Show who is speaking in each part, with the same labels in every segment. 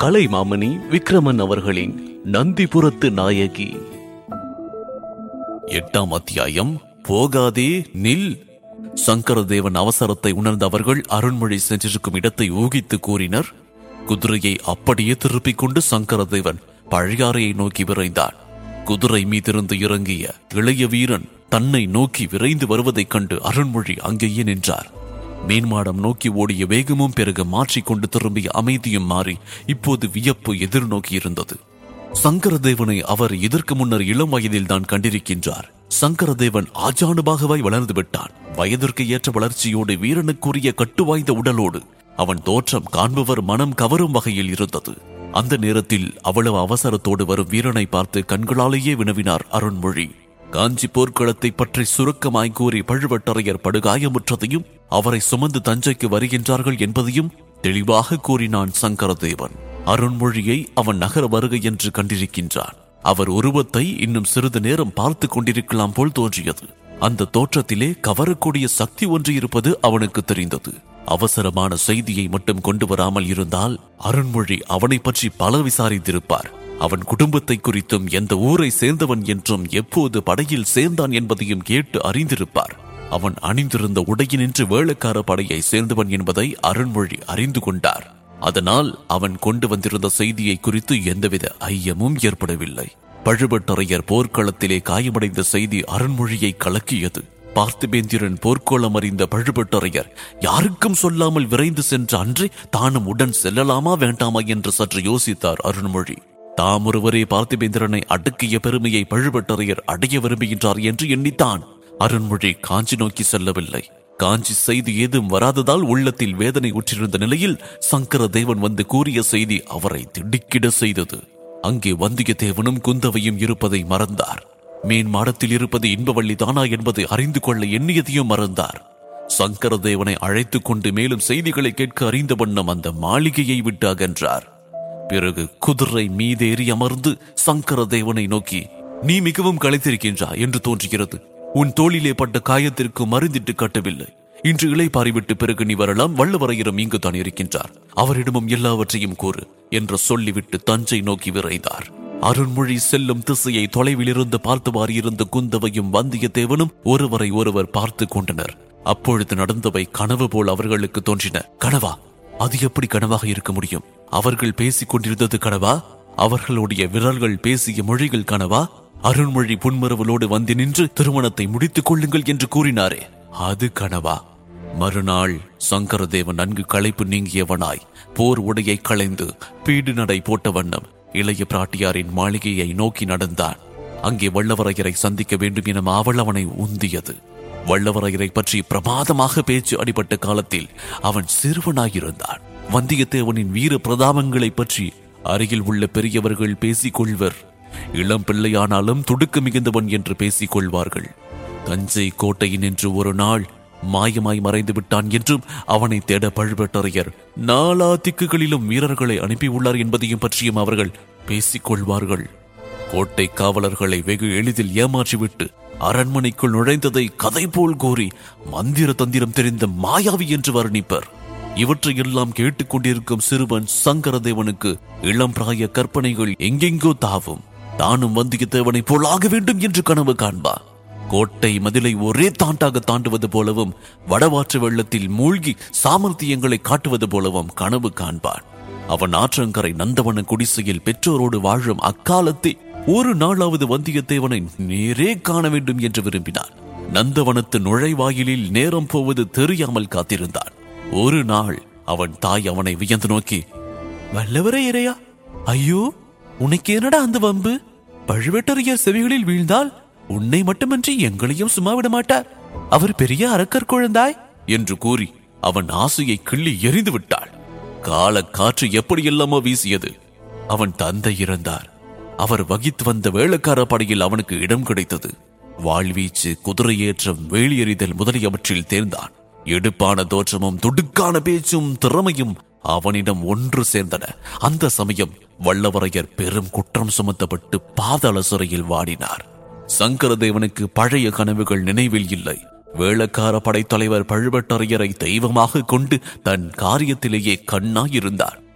Speaker 1: கலைமாமணி விக்ரமன் அவர்களின் நந்திபுரத்து நாயகி எட்டாம் அத்தியாயம் போகாதே நில் சங்கரதேவன் அவசரத்தை உணர்ந்த அவர்கள் அருண்மொழி சென்றிருக்கும் இடத்தை ஊகித்து கூறினர் குதிரையை அப்படியே திருப்பிக் கொண்டு சங்கரதேவன் பழையாறையை நோக்கி விரைந்தான் குதிரை மீதிருந்து இறங்கிய இளைய வீரன் தன்னை நோக்கி விரைந்து வருவதைக் கண்டு அருண்மொழி அங்கேயே நின்றார் மேன்மாடம் நோக்கி ஓடிய வேகமும் பிறகு மாற்றிக்கொண்டு திரும்பிய அமைதியும் மாறி இப்போது வியப்பு எதிர்நோக்கி இருந்தது சங்கரதேவனை அவர் இதற்கு முன்னர் இளம் வயதில் தான் கண்டிருக்கின்றார் சங்கரதேவன் ஆஜானுபாகவாய் வளர்ந்து விட்டான் வயதிற்கு ஏற்ற வளர்ச்சியோடு வீரனுக்குரிய கட்டுவாய்ந்த உடலோடு அவன் தோற்றம் காண்பவர் மனம் கவரும் வகையில் இருந்தது அந்த நேரத்தில் அவ்வளவு அவசரத்தோடு வரும் வீரனை பார்த்து கண்களாலேயே வினவினார் அருண்மொழி காஞ்சி போர்க்களத்தை பற்றி சுருக்கமாய் கூறி பழுவட்டரையர் படுகாயமுற்றதையும் அவரை சுமந்து தஞ்சைக்கு வருகின்றார்கள் என்பதையும் தெளிவாக கூறினான் சங்கரதேவன் அருண்மொழியை அவன் நகர வருகை என்று கண்டிருக்கின்றான் அவர் உருவத்தை இன்னும் சிறிது நேரம் பார்த்து கொண்டிருக்கலாம் போல் தோன்றியது அந்த தோற்றத்திலே கவரக்கூடிய சக்தி ஒன்று இருப்பது அவனுக்கு தெரிந்தது அவசரமான செய்தியை மட்டும் கொண்டு வராமல் இருந்தால் அருண்மொழி அவனை பற்றி பல விசாரித்திருப்பார் அவன் குடும்பத்தை குறித்தும் எந்த ஊரை சேர்ந்தவன் என்றும் எப்போது படையில் சேர்ந்தான் என்பதையும் கேட்டு அறிந்திருப்பார் அவன் அணிந்திருந்த உடையினின்று வேளக்கார படையை சேர்ந்தவன் என்பதை அருண்மொழி அறிந்து கொண்டார் அதனால் அவன் கொண்டு வந்திருந்த செய்தியை குறித்து எந்தவித ஐயமும் ஏற்படவில்லை பழுவட்டரையர் போர்க்களத்திலே காயமடைந்த செய்தி அருண்மொழியை கலக்கியது பார்த்திபேந்திரன் போர்க்கோளம் அறிந்த பழுவட்டரையர் யாருக்கும் சொல்லாமல் விரைந்து சென்ற அன்றே தானும் உடன் செல்லலாமா வேண்டாமா என்று சற்று யோசித்தார் அருண்மொழி தாம் ஒருவரே பார்த்திபேந்திரனை அடக்கிய பெருமையை பழுவட்டரையர் அடைய விரும்புகின்றார் என்று எண்ணித்தான் அருண்மொழி காஞ்சி நோக்கி செல்லவில்லை காஞ்சி செய்தி ஏதும் வராததால் உள்ளத்தில் வேதனை உற்றிருந்த நிலையில் சங்கர தேவன் வந்து கூறிய செய்தி அவரை திடுக்கிட செய்தது அங்கே வந்தியத்தேவனும் குந்தவையும் இருப்பதை மறந்தார் மேன் மாடத்தில் இருப்பது இன்பவள்ளி தானா என்பதை அறிந்து கொள்ள எண்ணியதையும் மறந்தார் சங்கரதேவனை அழைத்துக் கொண்டு மேலும் செய்திகளை கேட்க அறிந்த வண்ணம் அந்த மாளிகையை விட்டு அகன்றார் பிறகு குதிரை மீதேறி அமர்ந்து சங்கரதேவனை நோக்கி நீ மிகவும் களைத்திருக்கின்றாய் என்று தோன்றுகிறது உன் தோளிலே பட்ட காயத்திற்கு மருந்திட்டு கட்டவில்லை இன்று இளைப்பாரி விட்டு பிறகு நீ வரலாம் வல்லவரையரும் இங்கு தான் இருக்கின்றார் அவரிடமும் எல்லாவற்றையும் கூறு என்று சொல்லிவிட்டு தஞ்சை நோக்கி விரைந்தார் அருண்மொழி செல்லும் திசையை தொலைவில் இருந்து பார்த்தவாறு இருந்த குந்தவையும் வந்தியத்தேவனும் ஒருவரை ஒருவர் பார்த்து கொண்டனர் அப்பொழுது நடந்தவை கனவு போல் அவர்களுக்கு தோன்றின கனவா அது எப்படி கனவாக இருக்க முடியும் அவர்கள் பேசிக் கொண்டிருந்தது கனவா அவர்களுடைய விரல்கள் பேசிய மொழிகள் கனவா அருண்மொழி புன்மரவலோடு வந்து நின்று திருமணத்தை முடித்துக் கொள்ளுங்கள் என்று கூறினாரே அது கனவா மறுநாள் சங்கரதேவன் நன்கு களைப்பு நீங்கியவனாய் போர் உடையை களைந்து பீடு நடை போட்ட வண்ணம் இளைய பிராட்டியாரின் மாளிகையை நோக்கி நடந்தான் அங்கே வல்லவரையரை சந்திக்க வேண்டும் என ஆவல் அவனை உந்தியது வல்லவரையரை பற்றி பிரமாதமாக பேச்சு அடிபட்ட காலத்தில் அவன் சிறுவனாயிருந்தான் வந்தியத்தேவனின் வீர பிரதாபங்களை பற்றி அருகில் உள்ள பெரியவர்கள் பேசிக் கொள்வர் இளம் பிள்ளையானாலும் துடுக்கு மிகுந்தவன் என்று பேசிக் கொள்வார்கள் தஞ்சை கோட்டையின் என்று ஒரு நாள் மாயமாய் மறைந்து விட்டான் என்றும் அவனை தேட பழுவேட்டரையர் நாலா திக்குகளிலும் வீரர்களை அனுப்பியுள்ளார் என்பதையும் பற்றியும் அவர்கள் பேசிக் கொள்வார்கள் கோட்டை காவலர்களை வெகு எளிதில் ஏமாற்றிவிட்டு அரண்மனைக்குள் நுழைந்ததை கதை போல் கூறி மந்திர தந்திரம் தெரிந்த மாயாவி என்று வர்ணிப்பர் இவற்றையெல்லாம் கேட்டுக்கொண்டிருக்கும் சிறுவன் சங்கரதேவனுக்கு இளம் பிராய கற்பனைகள் எங்கெங்கோ தாவும் தானும் வந்தியத்தேவனைப் போல் ஆக வேண்டும் என்று கனவு காண்பான் கோட்டை மதிலை ஒரே தாண்டாக தாண்டுவது போலவும் வடவாற்று வெள்ளத்தில் மூழ்கி சாமர்த்தியங்களை காட்டுவது போலவும் கனவு காண்பான் அவன் ஆற்றங்கரை நந்தவன குடிசையில் பெற்றோரோடு வாழும் அக்காலத்தை ஒரு நாளாவது வந்தியத்தேவனை நேரே காண வேண்டும் என்று விரும்பினான் நந்தவனத்து நுழைவாயிலில் நேரம் போவது தெரியாமல் காத்திருந்தான் ஒரு நாள் அவன் தாய் அவனை வியந்து நோக்கி வல்லவரே இறையா ஐயோ உனக்கு என்னடா அந்த வம்பு பழுவேட்டரையர் செவிகளில் வீழ்ந்தால் உன்னை மட்டுமன்றி எங்களையும் சும்மா விட மாட்டார் அவர் பெரிய அரக்கர் குழந்தாய் என்று கூறி அவன் ஆசையை கிள்ளி எறிந்து விட்டாள் கால காற்று எப்படியெல்லாமோ வீசியது அவன் தந்தை இறந்தார் அவர் வகித்து வந்த வேளக்கார படையில் அவனுக்கு இடம் கிடைத்தது வாழ்வீச்சு குதிரையேற்றம் வேலியறிதல் முதலியவற்றில் தேர்ந்தான் எடுப்பான தோற்றமும் துடுக்கான பேச்சும் திறமையும் அவனிடம் ஒன்று சேர்ந்தன அந்த சமயம் வல்லவரையர் பெரும் குற்றம் சுமத்தப்பட்டு பாதாள சிறையில் வாடினார் சங்கரதேவனுக்கு பழைய கனவுகள் நினைவில் இல்லை வேளக்கார படைத்தலைவர் பழுவட்டரையரை தெய்வமாக கொண்டு தன் காரியத்திலேயே கண்ணாயிருந்தார்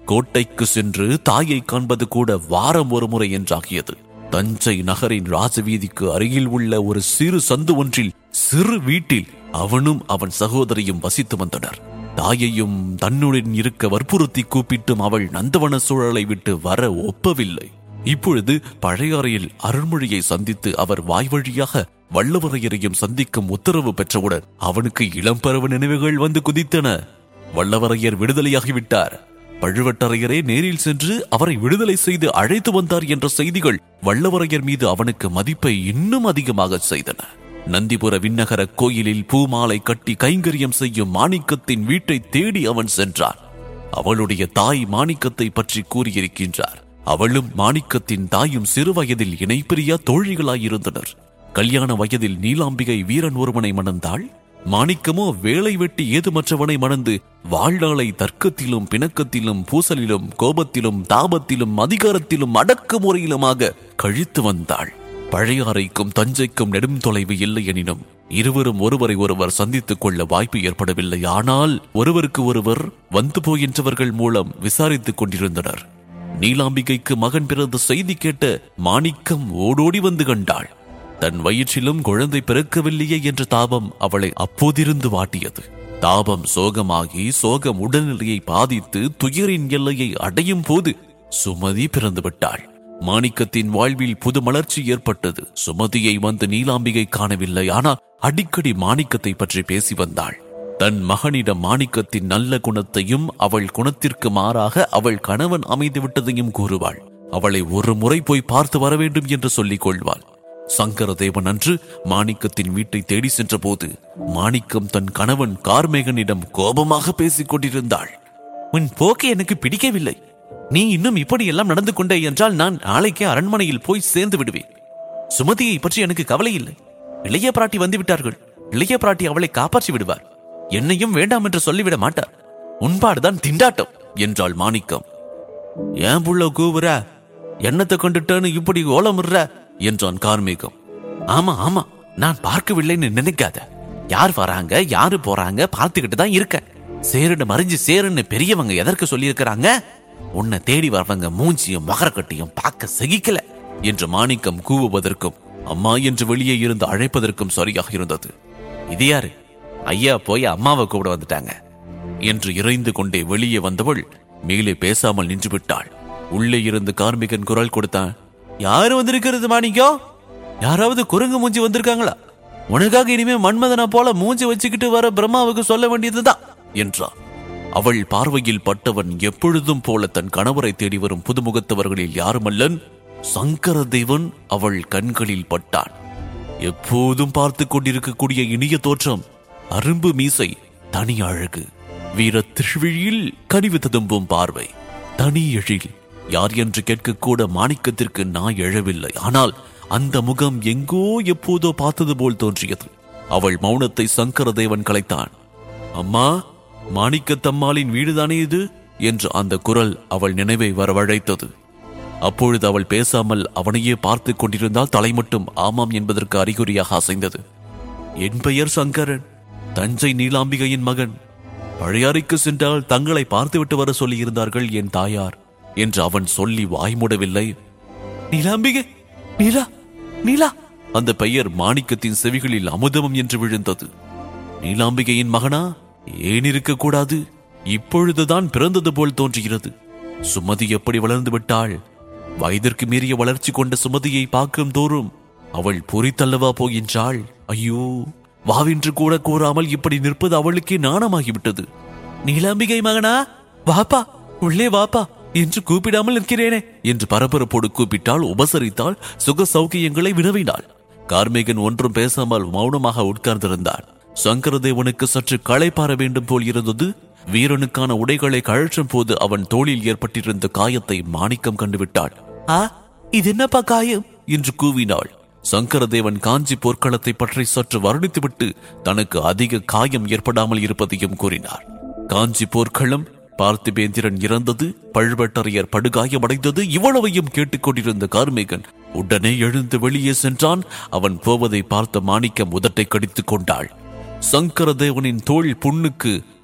Speaker 1: கோட்டைக்கு சென்று தாயை காண்பது கூட வாரம் ஒரு முறை என்றாகியது தஞ்சை நகரின் ராஜவீதிக்கு அருகில் உள்ள ஒரு சிறு சந்து ஒன்றில் சிறு வீட்டில் அவனும் அவன் சகோதரியும் வசித்து வந்தனர் தாயையும் தன்னுடன் இருக்க வற்புறுத்தி கூப்பிட்டும் அவள் நந்தவன சூழலை விட்டு வர ஒப்பவில்லை இப்பொழுது பழையாறையில் அருள்மொழியை சந்தித்து அவர் வாய் வழியாக வல்லவரையரையும் சந்திக்கும் உத்தரவு பெற்றவுடன் அவனுக்கு இளம்பருவ நினைவுகள் வந்து குதித்தன வல்லவரையர் விடுதலையாகிவிட்டார் பழுவட்டரையரே நேரில் சென்று அவரை விடுதலை செய்து அழைத்து வந்தார் என்ற செய்திகள் வல்லவரையர் மீது அவனுக்கு மதிப்பை இன்னும் அதிகமாக செய்தன நந்திபுர விண்ணகர கோயிலில் பூமாலை கட்டி கைங்கரியம் செய்யும் மாணிக்கத்தின் வீட்டை தேடி அவன் சென்றான் அவளுடைய தாய் மாணிக்கத்தை பற்றி கூறியிருக்கின்றார் அவளும் மாணிக்கத்தின் தாயும் சிறு வயதில் இணைப்பிரியா தோழிகளாயிருந்தனர் கல்யாண வயதில் நீலாம்பிகை வீரன் ஒருவனை மணந்தாள் மாணிக்கமோ வேலை வெட்டி ஏதுமற்றவனை மணந்து வாழ்நாளை தர்க்கத்திலும் பிணக்கத்திலும் பூசலிலும் கோபத்திலும் தாபத்திலும் அதிகாரத்திலும் அடக்குமுறையிலுமாக கழித்து வந்தாள் பழையாறைக்கும் தஞ்சைக்கும் நெடும் தொலைவு இல்லை எனினும் இருவரும் ஒருவரை ஒருவர் சந்தித்துக் கொள்ள வாய்ப்பு ஏற்படவில்லை ஆனால் ஒருவருக்கு ஒருவர் வந்து போகின்றவர்கள் மூலம் விசாரித்துக் கொண்டிருந்தனர் நீலாம்பிகைக்கு மகன் பிறந்த செய்தி கேட்ட மாணிக்கம் ஓடோடி வந்து கண்டாள் தன் வயிற்றிலும் குழந்தை பிறக்கவில்லையே என்ற தாபம் அவளை அப்போதிருந்து வாட்டியது தாபம் சோகமாகி சோகம் உடல்நிலையை பாதித்து துயரின் எல்லையை அடையும் போது சுமதி பிறந்து விட்டாள் மாணிக்கத்தின் வாழ்வில் புது மலர்ச்சி ஏற்பட்டது சுமதியை வந்து நீலாம்பிகை காணவில்லை ஆனால் அடிக்கடி மாணிக்கத்தை பற்றி பேசி வந்தாள் தன் மகனிடம் மாணிக்கத்தின் நல்ல குணத்தையும் அவள் குணத்திற்கு மாறாக அவள் கணவன் அமைந்து விட்டதையும் கூறுவாள் அவளை ஒரு முறை போய் பார்த்து வர வேண்டும் என்று சொல்லிக் கொள்வாள் சங்கரதேவன் அன்று மாணிக்கத்தின் வீட்டை தேடி சென்றபோது மாணிக்கம் தன் கணவன் கார்மேகனிடம் கோபமாக பேசிக் கொண்டிருந்தாள் உன் போக்கு எனக்கு பிடிக்கவில்லை நீ இன்னும் இப்படியெல்லாம் நடந்து கொண்டே என்றால் நான் நாளைக்கே அரண்மனையில் போய் சேர்ந்து விடுவேன் சுமதியை பற்றி எனக்கு கவலை இல்லை இளைய பிராட்டி வந்து விட்டார்கள் இளைய பிராட்டி அவளை காப்பாற்றி விடுவார் என்னையும் வேண்டாம் என்று சொல்லிவிட மாட்டார் உன்பாடுதான் திண்டாட்டம் என்றாள் மாணிக்கம் ஏன் புள்ள கூவுற என்னத்தை கொண்டுட்டேன்னு இப்படி ஓலமுற என்றான் கார்மேகம் ஆமா ஆமா நான் பார்க்கவில்லைன்னு நினைக்காத யார் வராங்க யாரு போறாங்க பார்த்துக்கிட்டு தான் இருக்க சேருன்னு மறைஞ்சு சேருன்னு பெரியவங்க எதற்கு சொல்லியிருக்கிறாங்க உன்னை தேடி வரவங்க மூஞ்சியும் மகரக்கட்டியும் பார்க்க சகிக்கல என்று மாணிக்கம் கூவுவதற்கும் அம்மா என்று வெளியே இருந்து அழைப்பதற்கும் சரியாக இருந்தது இது யாரு ஐயா போய் அம்மாவை கூப்பிட வந்துட்டாங்க என்று இறைந்து கொண்டே வெளியே வந்தவள் மேலே பேசாமல் நின்று விட்டாள் உள்ளே இருந்து கார்மிகன் குரல் கொடுத்தான் யாரு வந்திருக்கிறது மாணிக்கம் யாராவது குரங்கு மூஞ்சி வந்திருக்காங்களா உனக்காக இனிமே மன்மதனை போல மூஞ்சி வச்சுக்கிட்டு வர பிரம்மாவுக்கு சொல்ல வேண்டியதுதான் என்றான் அவள் பார்வையில் பட்டவன் எப்பொழுதும் போல தன் கணவரை தேடி வரும் புதுமுகத்தவர்களில் யாருமல்லன் சங்கர தேவன் அவள் கண்களில் பட்டான் எப்போதும் பார்த்து கொண்டிருக்கக்கூடிய இனிய தோற்றம் அரும்பு மீசை தனி அழகு வீர திருவிழியில் கனிவு ததும்பும் பார்வை தனி எழில் யார் என்று கேட்கக்கூட மாணிக்கத்திற்கு நான் எழவில்லை ஆனால் அந்த முகம் எங்கோ எப்போதோ பார்த்தது போல் தோன்றியது அவள் மௌனத்தை சங்கரதேவன் கலைத்தான் அம்மா மாணிக்கத்தம்மாளின் வீடுதானே இது என்று அந்த குரல் அவள் நினைவை வரவழைத்தது அப்பொழுது அவள் பேசாமல் அவனையே பார்த்து கொண்டிருந்தால் தலை மட்டும் ஆமாம் என்பதற்கு அறிகுறியாக அசைந்தது என் பெயர் சங்கரன் தஞ்சை நீலாம்பிகையின் மகன் பழையாறைக்கு சென்றால் தங்களை பார்த்துவிட்டு வர சொல்லியிருந்தார்கள் என் தாயார் என்று அவன் சொல்லி வாய்மூடவில்லை நீலாம்பிகை நீலா நீலா அந்த பெயர் மாணிக்கத்தின் செவிகளில் அமுதமம் என்று விழுந்தது நீலாம்பிகையின் மகனா ஏன் இருக்கக்கூடாது இப்பொழுதுதான் பிறந்தது போல் தோன்றுகிறது சுமதி எப்படி வளர்ந்து விட்டாள் வயதிற்கு மீறிய வளர்ச்சி கொண்ட சுமதியை பார்க்கும் தோறும் அவள் பொறித்தல்லவா போகின்றாள் ஐயோ வாவென்று கூட கூறாமல் இப்படி நிற்பது அவளுக்கே நாணமாகிவிட்டது நீலாம்பிகை மகனா வாப்பா உள்ளே வாப்பா என்று கூப்பிடாமல் நிற்கிறேனே என்று பரபரப்போடு கூப்பிட்டால் உபசரித்தால் சுக சௌக்கியங்களை வினவினாள் கார்மேகன் ஒன்றும் பேசாமல் மௌனமாக உட்கார்ந்திருந்தான் சங்கரதேவனுக்கு சற்று களைப்பாற வேண்டும் போல் இருந்தது வீரனுக்கான உடைகளை கழற்றும் போது அவன் தோளில் ஏற்பட்டிருந்த காயத்தை மாணிக்கம் கண்டுவிட்டாள் ஆ இது என்னப்பா காயம் என்று கூவினாள் சங்கரதேவன் காஞ்சி போர்க்களத்தை பற்றி சற்று வர்ணித்துவிட்டு தனக்கு அதிக காயம் ஏற்படாமல் இருப்பதையும் கூறினார் காஞ்சி போர்க்களம் பார்த்திபேந்திரன் இறந்தது பழுவேட்டரையர் படுகாயமடைந்தது இவ்வளவையும் கேட்டுக்கொண்டிருந்த கார்மேகன் உடனே எழுந்து வெளியே சென்றான் அவன் போவதை பார்த்த மாணிக்கம் உதட்டை கடித்துக் கொண்டாள் சங்கரதேவனின் தோள் புண்ணுக்கு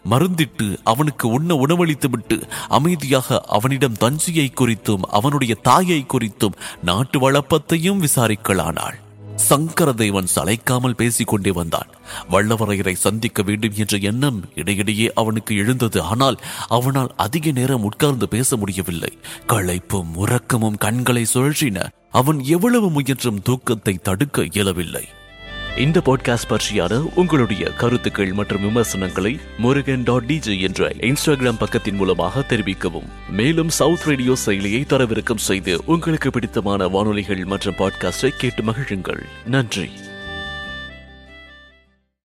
Speaker 1: மருந்திட்டு அவனுக்கு உண்ண உணவளித்துவிட்டு அமைதியாக அவனிடம் தஞ்சியை குறித்தும் அவனுடைய தாயை குறித்தும் நாட்டு வளப்பத்தையும் விசாரிக்கலானாள் சங்கரதேவன் சளைக்காமல் பேசிக் கொண்டே வந்தான் வல்லவரையரை சந்திக்க வேண்டும் என்ற எண்ணம் இடையிடையே அவனுக்கு எழுந்தது ஆனால் அவனால் அதிக நேரம் உட்கார்ந்து பேச முடியவில்லை களைப்பும் உறக்கமும் கண்களை சுழற்றின அவன் எவ்வளவு முயன்றும் தூக்கத்தை தடுக்க இயலவில்லை
Speaker 2: இந்த பாட்காஸ்ட் பற்றியான உங்களுடைய கருத்துக்கள் மற்றும் விமர்சனங்களை முருகன் டாட் டிஜே என்ற இன்ஸ்டாகிராம் பக்கத்தின் மூலமாக தெரிவிக்கவும் மேலும் சவுத் ரேடியோ செயலியை தரவிறக்கம் செய்து உங்களுக்கு பிடித்தமான வானொலிகள் மற்றும் பாட்காஸ்டை கேட்டு மகிழுங்கள் நன்றி